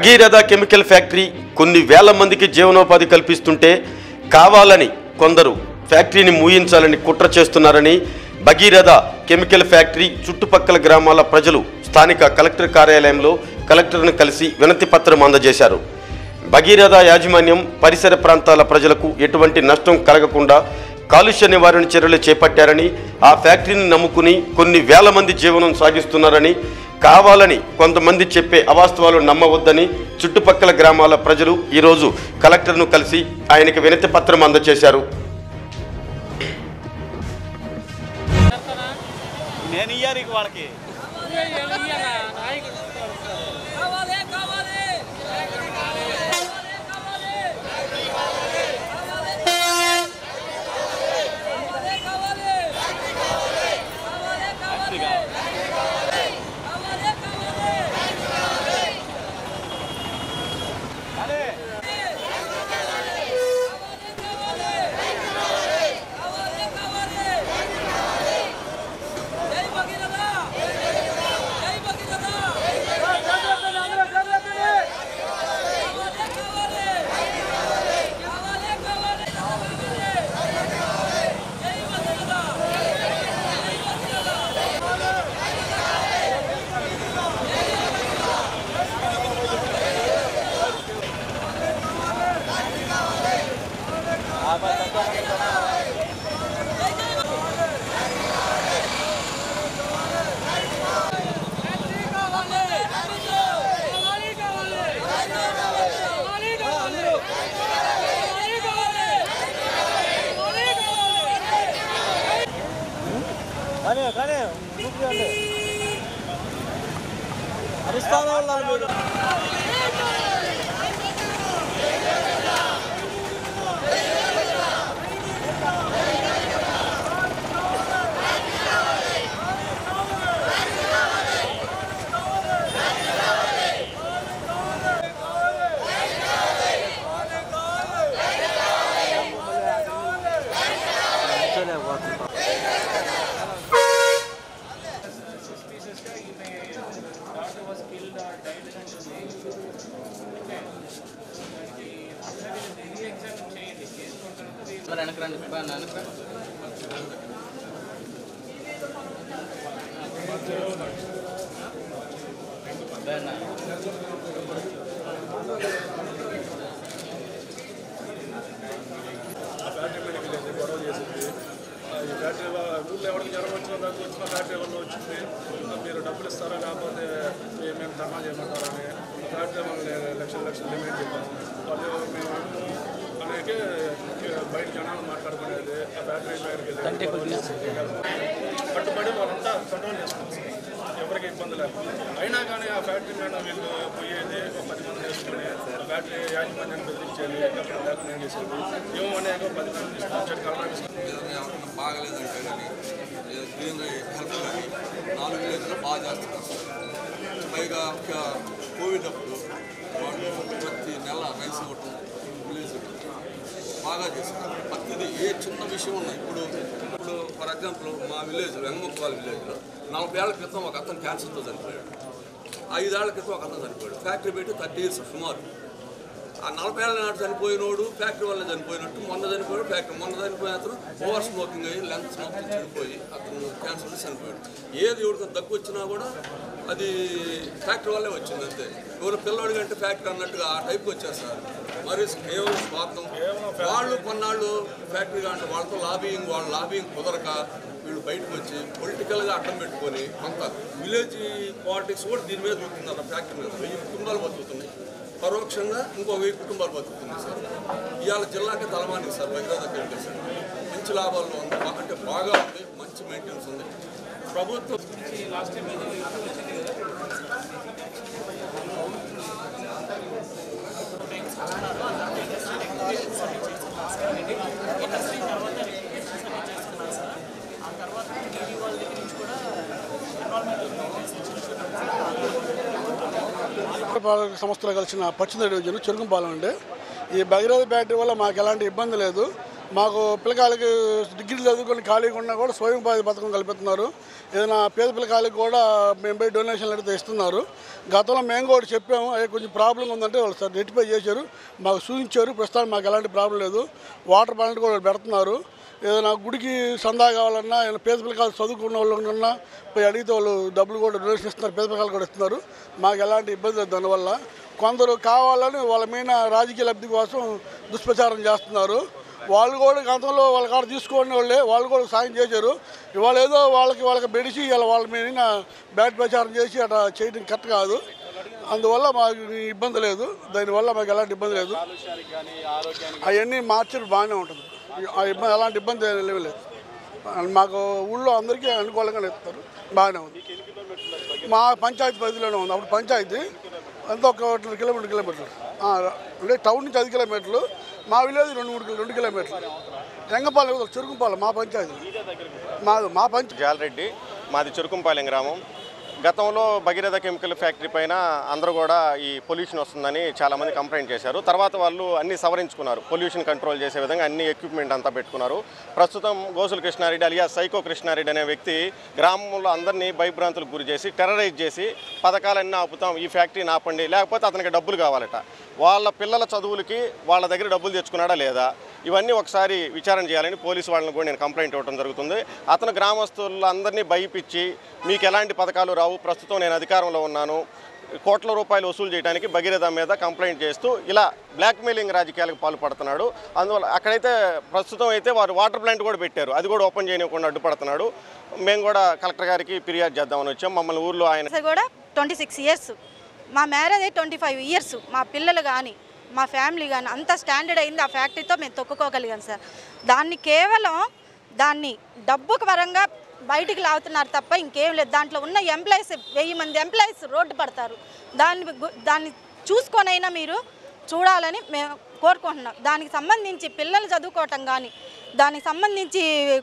Bhagiratha chemical factory కొన్ని వేల మందికి జీవనోపాధి కల్పిస్తుంటే కావాలని కొందరు ఫ్యాక్టరీని మూయించాలని కుట్ర చేస్తున్నారని భగీరథ కెమికల్ ఫ్యాక్టరీ చుట్టుపక్కల గ్రామాల ప్రజలు స్థానిక కలెక్టర్ కార్యాలయంలో కలెక్టర్ను కలిసి వినతి పత్రం అందజేశారు భగీరథ యాజమాన్యం పరిసర ప్రాంతాల ప్రజలకు ఎటువంటి నష్టం కలగకుండా కాలుష్య నివారణ చర్యలు చేపట్టారని ఆ ఫ్యాక్టరీని నమ్ముకుని కొన్ని వేల మంది జీవనం సాగిస్తున్నారని కావాలని కొంతమంది చెప్పే అవాస్తవాలు నమ్మవద్దని చుట్టుపక్కల గ్రామాల ప్రజలు ఈరోజు కలెక్టర్ను కలిసి ఆయనకి వినతి పత్రం అందజేశారు నేను ఇయ్యారు ఇక వాళ్ళకి కావాలి కావాలి జై భగీరథ జై భగీరథ కానీ కానీ చూపించండి అరిస్తానే ఉన్నారు మీరు మరి వెనక్కి రండి బాగా వెనక్కి రండి బాగా ఫ్యాక్టరీ మీదకి వెళ్ళి గొడవ చేసింది ఆ, ఈ ఫ్యాక్టరీ వా- ఊళ్ళో ఎవరికి జ్వరం వచ్చినా నాకు వచ్చిన ఫ్యాక్టరీ వల్ల వచ్చింది ఆ, మీరు డబ్బులు ఇస్తారా లేకపోతే ఏ- మేము ధర్నా చేయమంటారని ఫ్యాక్టరీ వాళ్ళని లక్షల లక్షలు డిమాండ్ చెప్పాము వాళ్ళు మేము అలాగే బయట జనాలు మాట్లాడుకునేది ఆ ఫ్యాక్టరీ దగ్గరికి వెళ్ళి పట్టుబడి వాళ్ళంతా కంట్రోల్ చేసుకుంటారు ఎవరికి ఇబ్బంది లేకుండా అయినా కానీ ఆ ఫ్యాక్టరీ మీద వీళ్ళు పోయేది ఒక పది మంది వేసుకొని ఆ ఫ్యాక్టరీ యాజమాన్యాన్ని బెదిరించేది అక్కడ లేకుండా ఏం చేసేది ఏమో అనేక పది మంది తీసుకొచ్చాడు కరోనా తీసుకొచ్చి ఏదైనా ఎవరైనా బాగలేదంటే కానీ ఏదో గ్రీన్ హెల్త్ కానీ నాలుగు విలేజ్లో బాగా చేస్తున్నారు పైగా ఒక కోవిడ్ అప్పుడు వాళ్ళు ప్రతి నెల రైస్ ఇవ్వటం విలేజ్ బాగా చేస్తున్నారు ప్రతిదీ ఏ చిన్న విషయం ఉన్నా ఇప్పుడు ఇప్పుడు ఫర్ ఎగ్జాంపుల్ మా విలేజ్ వెంగముక్కవాల విలేజ్లో నలభై ఏళ్ల క్రితం ఒక అతను క్యాన్సర్తో చనిపోయాడు ఐదేళ్ల క్రితం ఒక అతను చనిపోయాడు ఫ్యాక్టరీ పెట్టి థర్టీ ఇయర్స్ సుమారు ఆ నలభై ఏళ్ళ నాడు చనిపోయినోడు ఫ్యాక్టరీ వల్ల చనిపోయినట్టు మొన్న చనిపోయాడు ఫ్యాక్టరీ మొన్న చనిపోయిన అతను ఓవర్ స్మోకింగ్ అయ్యి లెంత్ స్మోకింగ్ చనిపోయి అతను క్యాన్సర్ చనిపోయాడు ఏది ఎవరికి దగ్గు వచ్చినా కూడా అది ఫ్యాక్టరీ వల్లే వచ్చింది అంతే ఎవరు పిల్లోడి కంటే ఫ్యాక్టరీ అన్నట్టుగా ఆ టైప్కి వచ్చేస్తారు మరి కేవలం స్వార్థం వాళ్ళు కొన్నాళ్ళు ఫ్యాక్టరీ అంటే వాళ్ళతో లాబింగ్ వాళ్ళ లాబింగ్ కుదరక వీళ్ళు బయటకు వచ్చి పొలిటికల్గా అడ్డం పెట్టుకొని కొంత విలేజ్ పాలిటిక్స్ కూడా దీని మీద చూస్తున్నారు ఆ ఫ్యాక్టరీ మీద వెయ్యి కుటుంబాలు బతుకుతున్నాయి పరోక్షంగా ఇంకో వెయ్యి కుటుంబాలు బతుకుతుంది సార్ ఇవాళ జిల్లాకి తలమానికి సార్ భగీరథ కెమికల్ సార్ మంచి లాభాల్లో ఉంది బా- అంటే బాగా ఉంది మంచి మెయింటెనెన్స్ ఉంది ప్రభుత్వం పాలక సంస్థలు కలిసిన పశ్చిమ డివిజన్ చెరుకుపాలెం అండి ఈ భగీరథ బ్యాటరీ వల్ల మాకు ఎలాంటి ఇబ్బంది లేదు మాకు పిల్లకాయలకి డిగ్రీ చదువుకొని ఖాళీగా ఉన్నా కూడా స్వయం ఉపాధి పథకం కల్పిస్తున్నారు ఏదైనా పేద పిల్లకాయలకు కూడా మేము పోయి డొనేషన్లు అడిగితే ఇస్తున్నారు గతంలో మేము కూడా చెప్పాము అయ్యే కొంచెం ప్రాబ్లం ఉందంటే వాళ్ళు సార్ రెట్టిఫై చేశారు మాకు చూపించారు ప్రస్తుతానికి మాకు ఎలాంటి ప్రాబ్లం లేదు వాటర్ ప్లాంట్ కూడా పెడుతున్నారు ఏదైనా గుడికి సందా కావాలన్నా ఏదైనా పేద పిల్లకాయలు చదువుకున్న వాళ్ళు ఉన్నా పోయి అడిగితే వాళ్ళు డబ్బులు కూడా డొనేషన్ ఇస్తున్నారు పేద పిల్లకాయలు కూడా ఇస్తున్నారు మాకు ఎలాంటి ఇబ్బంది లేదు దానివల్ల కొందరు కావాలని వాళ్ళ మీద రాజకీయ లబ్ధి కోసం దుష్ప్రచారం చేస్తున్నారు వాళ్ళు కూడా గతంలో వాళ్ళ కాడ తీసుకునే వాళ్ళే వాళ్ళు కూడా సాయం చేశారు ఇవాళ ఏదో వాళ్ళకి వాళ్ళకి బెడిసి ఇలా వాళ్ళ మీద బ్యాట్ ప్రచారం చేసి అట్లా చేయడం కరెక్ట్ కాదు అందువల్ల మాకు ఇబ్బంది లేదు దానివల్ల మాకు ఎలాంటి ఇబ్బంది లేదు అవన్నీ మార్చడం బాగానే ఉంటుంది ఆ ఇబ్బంది ఎలాంటి ఇబ్బంది ఏమీ లేదు మాకు ఊళ్ళో అందరికీ అనుకూలంగానే ఇస్తారు బాగానే ఉంది మా పంచాయతీ పరిధిలోనే ఉంది అప్పుడు పంచాయతీ అంతా ఒక రెండు కిలోమీటర్ కిలోమీటర్లు ఆ, అంటే టౌన్ నుంచి ఐదు కిలోమీటర్లు మా విలేజ్ రెండు మూడు కిలో- రెండు కిలోమీటర్లు రంగపాలెం చురుకుపాలెం మా పంచాయతీ మా మా పంచాయతీ జాలరెడ్డి మాది చురుకుంపాలెం గ్రామం గతంలో భగీరథ కెమికల్ ఫ్యాక్టరీ పైన అందరూ కూడా ఈ పొల్యూషన్ వస్తుందని చాలామంది కంప్లైంట్ చేశారు తర్వాత వాళ్ళు అన్ని సవరించుకున్నారు పొల్యూషన్ కంట్రోల్ చేసే విధంగా అన్ని ఎక్విప్మెంట్ అంతా పెట్టుకున్నారు ప్రస్తుతం గోసుల కృష్ణారెడ్డి అలియా సైకో కృష్ణారెడ్డి అనే వ్యక్తి గ్రామంలో అందరినీ భయభ్రాంతులకు గురి చేసి టెర్రరైజ్ చేసి పథకాలన్నీ ఆపుతాం ఈ ఫ్యాక్టరీని ఆపండి లేకపోతే అతనికి డబ్బులు కావాలట వాళ్ళ పిల్లల చదువులకి వాళ్ళ దగ్గర డబ్బులు తెచ్చుకున్నాడా లేదా ఇవన్నీ ఒకసారి విచారణ చేయాలని పోలీసు వాళ్ళని కూడా నేను కంప్లైంట్ ఇవ్వడం జరుగుతుంది అతను గ్రామస్తులందరినీ భయపిచ్చి మీకు ఎలాంటి పథకాలు రావు ప్రస్తుతం నేను అధికారంలో ఉన్నాను కోట్ల రూపాయలు వసూలు చేయడానికి భగీరథ మీద కంప్లైంట్ చేస్తూ ఇలా బ్లాక్మెయిలింగ్ రాజకీయాలకు పాల్పడుతున్నాడు అందువల్ల అక్కడైతే ప్రస్తుతం అయితే వారు వాటర్ ప్లాంట్ కూడా పెట్టారు అది కూడా ఓపెన్ చేయనివ్వకుండా అడ్డుపడుతున్నాడు మేము కూడా కలెక్టర్ గారికి ఫిర్యాదు చేద్దామని వచ్చాం మమ్మల్ని ఊర్లో ఆయన సార్ కూడా ట్వంటీ సిక్స్ ఇయర్స్ మా మ్యారేజ్ అయ్యి ట్వంటీ ఫైవ్ ఇయర్స్ మా పిల్లలు కానీ మా ఫ్యామిలీ కానీ అంత స్టాండర్డ్ అయింది ఆ ఫ్యాక్టరీతో మేము తొక్కుకోగలిగాం సార్ దాన్ని కేవలం దాన్ని డబ్బు పరంగా బయటికి లాగుతున్నారు తప్ప ఇంకేం లేదు దాంట్లో ఉన్న ఎంప్లాయీస్ వెయ్యి మంది ఎంప్లాయీస్ రోడ్డు పడతారు దాన్ని గు- దాన్ని చూసుకొనైనా మీరు చూడాలని మేము కోరుకుంటున్నాం దానికి సంబంధించి పిల్లలు చదువుకోవటం కానీ దానికి సంబంధించి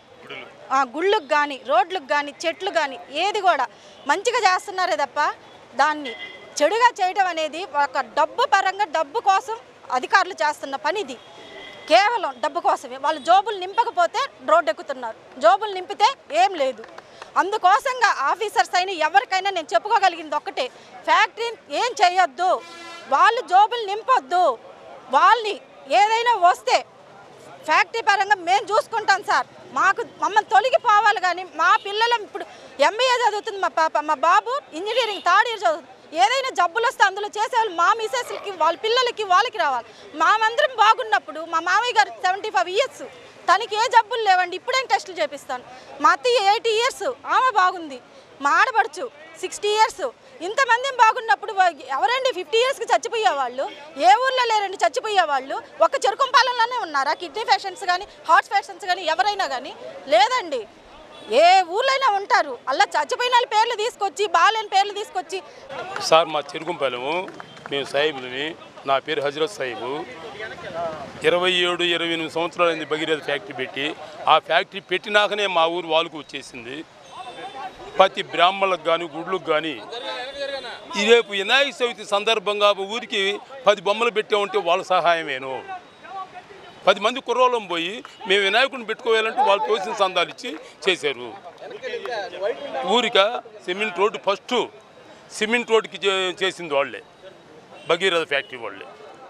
ఆ, గుళ్ళకు కానీ రోడ్లకు కానీ చెట్లు కానీ ఏది కూడా మంచిగా చేస్తున్నారే తప్ప దాన్ని చెడుగా చేయడం అనేది ఒక డబ్బు పరంగా డబ్బు కోసం అధికారులు చేస్తున్న పని ఇది కేవలం డబ్బు కోసమే వాళ్ళు జోబులు నింపకపోతే రోడ్డు ఎక్కుతున్నారు జోబులు నింపితే ఏం లేదు అందుకోసంగా ఆఫీసర్స్ అయినా ఎవరికైనా నేను చెప్పుకోగలిగింది ఒక్కటే ఫ్యాక్టరీ ఏం చేయొద్దు వాళ్ళు జోబులు నింపొద్దు వాళ్ళని ఏదైనా వస్తే ఫ్యాక్టరీ పరంగా మేము చూసుకుంటాం సార్ మాకు మమ్మల్ని తొలగిపోవాలి కానీ మా పిల్లలు ఇప్పుడు ఎంబీఏ చదువుతుంది మా పాప మా బాబు ఇంజనీరింగ్ థర్డ్ ఇయర్ చదువుతుంది ఏదైనా జబ్బులు వస్తే అందులో చేసేవాళ్ళు మా మిసెస్లకి వాళ్ళ పిల్లలకి వాళ్ళకి రావాలి మామందరం బాగున్నప్పుడు మా మామయ్య గారు సెవెంటీ ఫైవ్ ఇయర్స్ తనకి ఏ జబ్బులు లేవండి ఇప్పుడేం టెస్టులు చేపిస్తాను మా అత్తయ్య ఎయిటీ ఇయర్స్ ఆమె బాగుంది మా ఆడపడుచు సిక్స్టీ ఇయర్స్ ఇంతమంది బాగున్నప్పుడు వా- ఎవరండి ఫిఫ్టీ ఇయర్స్కి చచ్చిపోయే వాళ్ళు ఏ ఊర్లో లేరండి చచ్చిపోయే వాళ్ళు ఒక చెరుకుంపాలెంలోనే ఉన్నారా కిడ్నీ పేషెంట్స్ కానీ హార్ట్ పేషెంట్స్ కానీ ఎవరైనా కానీ లేదండి ఏ ఊర్లైనా ఉంటారు అలా చచ్చిపోయిన వాళ్ళ పేర్లు తీసుకొచ్చి బాగాలేని పేర్లు తీసుకొచ్చి సార్ మా చెరుకుంపాలెము మేము సాహిబులని నా పేరు హజరత్ సాహిబు ఇరవై ఏడు ఇరవై ఎనిమిది సంవత్సరాలైంది భగీరథ ఫ్యాక్టరీ పెట్టి ఆ ఫ్యాక్టరీ పెట్టినాకనే మా ఊరు వాళ్ళకు వచ్చేసింది ప్రతి బ్రాహ్మణులకు కానీ గుడ్లకు కానీ ఈ రేపు వినాయక చవితి సందర్భంగా ఊరికి పది బొమ్మలు పెట్టామంటే వాళ్ళ సహాయమేను పది మంది కుర్రోళ్ళం పోయి మేము వినాయకుడిని పెట్టుకోవాలంటే వాళ్ళు తోసిన సందాలు ఇచ్చి చేశారు ఊరిక సిమెంట్ రోడ్డు ఫస్ట్ సిమెంట్ రోడ్డుకి చే- చేసింది వాళ్ళే భగీరథ ఫ్యాక్టరీ వాళ్ళే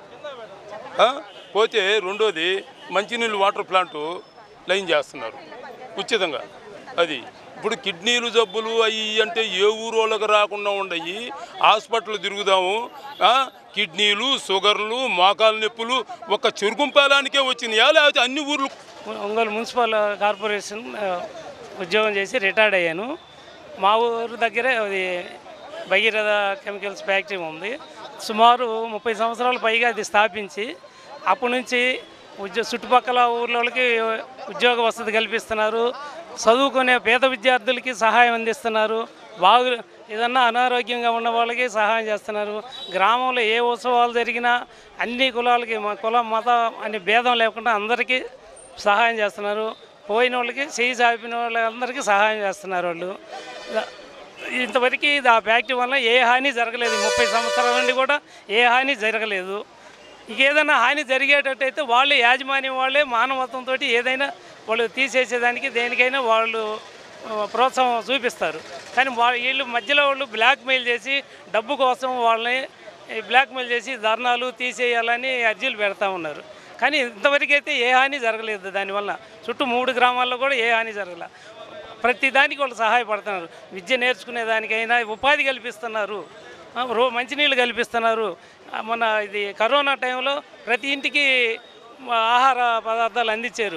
ఆ? పోతే రెండోది మంచినీళ్ళు వాటర్ ప్లాంట్ లైన్ చేస్తున్నారు ఉచితంగా అది ఇప్పుడు కిడ్నీలు జబ్బులు అవి అంటే ఏ ఊరు వాళ్ళకి రాకుండా ఉండయి హాస్పిటల్ తిరుగుదాము ఆ? కిడ్నీలు షుగర్లు మోకాలు నొప్పులు ఒక చెరుకుంపాలానికే వచ్చినాయా లేకపోతే అన్ని ఊర్లు ఒంగోలు మున్సిపల్ కార్పొరేషన్ ఆ, ఉద్యోగం చేసి రిటైర్డ్ అయ్యాను మా ఊరు దగ్గరే అది భగీరథ కెమికల్స్ ఫ్యాక్టరీ ఉంది సుమారు ముప్పై సంవత్సరాల పైగా అది స్థాపించి అప్పటి నుంచి ఉద్యో చుట్టుపక్కల ఊర్లోకి ఉద్యోగ వసతి కల్పిస్తున్నారు చదువుకునే పేద విద్యార్థులకి సహాయం అందిస్తున్నారు బాగు ఏదన్నా అనారోగ్యంగా ఉన్న వాళ్ళకి సహాయం చేస్తున్నారు గ్రామంలో ఏ ఉత్సవాలు జరిగినా అన్ని కులాలకి మా కులం మతం అనే భేదం లేకుండా అందరికీ సహాయం చేస్తున్నారు పోయిన వాళ్ళకి చేయి చాపిన వాళ్ళందరికీ సహాయం చేస్తున్నారు వాళ్ళు ఇంతవరకు ఇది ఆ ఫ్యాక్టరీ వల్ల ఏ హాని జరగలేదు ముప్పై సంవత్సరాల నుండి కూడా ఏ హాని జరగలేదు ఇక ఏదైనా హాని జరిగేటట్టయితే వాళ్ళే యాజమాన్యం వాళ్ళే మానవత్వంతో ఏదైనా వాళ్ళు తీసేసేదానికి దేనికైనా వాళ్ళు ఆ, ప్రోత్సాహం చూపిస్తారు కానీ వా- వీళ్ళు మధ్యలో వాళ్ళు బ్లాక్మెయిల్ చేసి డబ్బు కోసం వాళ్ళని ఈ బ్లాక్మెయిల్ చేసి ధర్నాలు తీసేయాలని అర్జీలు పెడతా ఉన్నారు కానీ ఇంతవరకు అయితే ఏ హాని జరగలేదు దానివల్ల చుట్టూ మూడు గ్రామాల్లో కూడా ఏ హాని జరగల ప్రతి దానికి వాళ్ళు సహాయపడుతున్నారు విద్య నేర్చుకునే దానికైనా ఉపాధి కల్పిస్తున్నారు ఆ, రో మంచినీళ్ళు కల్పిస్తున్నారు ఆ, మన ఇది కరోనా టైంలో ప్రతి ఇంటికి మా ఆహార పదార్థాలు అందించారు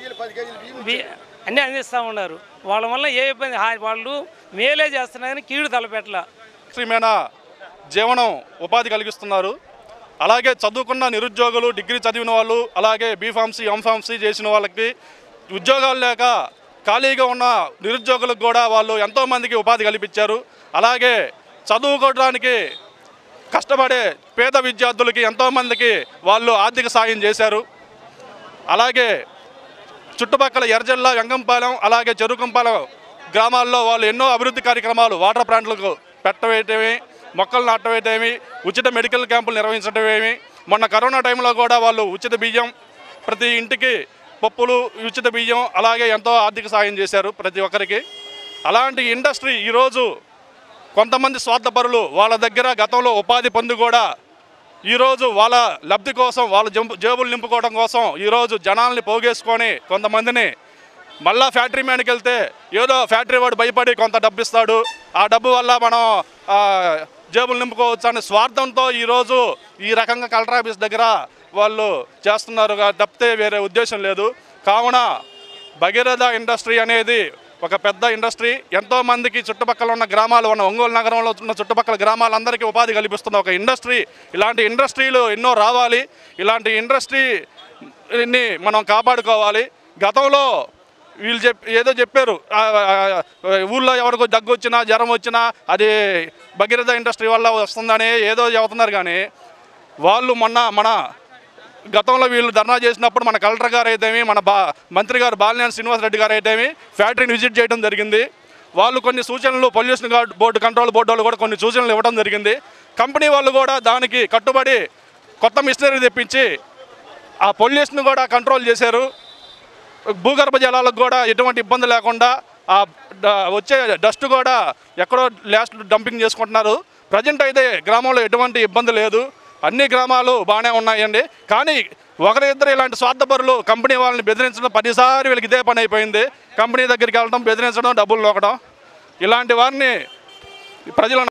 బి- అన్నీ అందిస్తూ ఉన్నారు వాళ్ళ వల్ల ఏ ఇబ్బంది హా- వాళ్ళు మేలే చేస్తున్నారని కీడు తలపెట్టల శ్రీమైన జీవనం ఉపాధి కలిగిస్తున్నారు అలాగే చదువుకున్న నిరుద్యోగులు డిగ్రీ చదివిన వాళ్ళు అలాగే బీఫార్మసీ ఎంఫార్మసీ చేసిన వాళ్ళకి ఉద్యోగాలు లేక ఖాళీగా ఉన్న నిరుద్యోగులకు కూడా వాళ్ళు ఎంతోమందికి ఉపాధి కల్పించారు అలాగే చదువుకోవడానికి కష్టపడే పేద విద్యార్థులకి ఎంతోమందికి వాళ్ళు ఆర్థిక సాయం చేశారు అలాగే చుట్టుపక్కల ఎర్రజల్ల వెంగంపాలెం అలాగే చెరుకంపాలెం గ్రామాల్లో వాళ్ళు ఎన్నో అభివృద్ధి కార్యక్రమాలు వాటర్ ప్లాంట్లకు పెట్టవేయటమే మొక్కలు నాటవేయటమేమి ఉచిత మెడికల్ క్యాంపులు నిర్వహించడమేమి మొన్న కరోనా టైంలో కూడా వాళ్ళు ఉచిత బియ్యం ప్రతి ఇంటికి పప్పులు ఉచిత బియ్యం అలాగే ఎంతో ఆర్థిక సాయం చేశారు ప్రతి ఒక్కరికి అలాంటి ఇండస్ట్రీ ఈరోజు కొంతమంది స్వార్థపరులు వాళ్ళ దగ్గర గతంలో ఉపాధి పొంది కూడా ఈరోజు వాళ్ళ లబ్ధి కోసం వాళ్ళ జంపు జేబులు నింపుకోవడం కోసం ఈరోజు జనాల్ని పోగేసుకొని కొంతమందిని మళ్ళా ఫ్యాక్టరీ మ్యాన్కి వెళ్తే ఏదో ఫ్యాక్టరీ వాడు భయపడి కొంత డబ్బు ఇస్తాడు ఆ డబ్బు వల్ల మనం ఆ, జేబులు నింపుకోవచ్చు అనే స్వార్థంతో ఈరోజు ఈ రకంగా కలెక్టర్ ఆఫీస్ దగ్గర వాళ్ళు చేస్తున్నారు కా- తప్పితే వేరే ఉద్దేశం లేదు కావున భగీరథ ఇండస్ట్రీ అనేది ఒక పెద్ద ఇండస్ట్రీ ఎంతో మందికి చుట్టుపక్కల ఉన్న గ్రామాలు ఉన్న ఒంగోలు నగరంలో ఉన్న చుట్టుపక్కల గ్రామాలందరికీ ఉపాధి కల్పిస్తున్న ఒక ఇండస్ట్రీ ఇలాంటి ఇండస్ట్రీలు ఎన్నో రావాలి ఇలాంటి ఇండస్ట్రీని మనం కాపాడుకోవాలి గతంలో వీళ్ళు చెప్ ఏదో చెప్పారు ఆ, ఆ, ఆ, ఊళ్ళో ఎవరికో దగ్గు వచ్చినా జ్వరం వచ్చినా అది భగీరథ ఇండస్ట్రీ వల్ల వస్తుందని ఏదో చెబుతున్నారు కానీ వాళ్ళు మొన్న మన గతంలో వీళ్ళు ధర్నా చేసినప్పుడు మన కలెక్టర్ గారు అయితేమి మన బా మంత్రి గారు బాలినేని శ్రీనివాసరెడ్డి గారు అయితేమి ఫ్యాక్టరీని విజిట్ చేయడం జరిగింది వాళ్ళు కొన్ని సూచనలు pollution guard board control board వాళ్ళు కూడా కొన్ని సూచనలు ఇవ్వడం జరిగింది కంపెనీ వాళ్ళు కూడా దానికి కట్టుబడి కొత్త మిషనరీ తెప్పించి ఆ పొల్యూషన్ కూడా కంట్రోల్ చేశారు భూగర్భ జలాలకు కూడా ఎటువంటి ఇబ్బంది లేకుండా ఆ డ- వచ్చే డస్ట్ కూడా ఎక్కడో లాస్ట్ డంపింగ్ చేసుకుంటున్నారు ప్రజెంట్ అయితే గ్రామంలో ఎటువంటి ఇబ్బంది లేదు అన్ని గ్రామాలు బాగానే ఉన్నాయండి కానీ ఒకరిద్దరు ఇలాంటి స్వార్థపరులు కంపెనీ వాళ్ళని బెదిరించడం పదిసారి వీళ్ళకి ఇదే పని అయిపోయింది కంపెనీ దగ్గరికి వెళ్ళడం బెదిరించడం డబ్బులు నొక్కడం ఇలాంటి వారిని ప్రజలు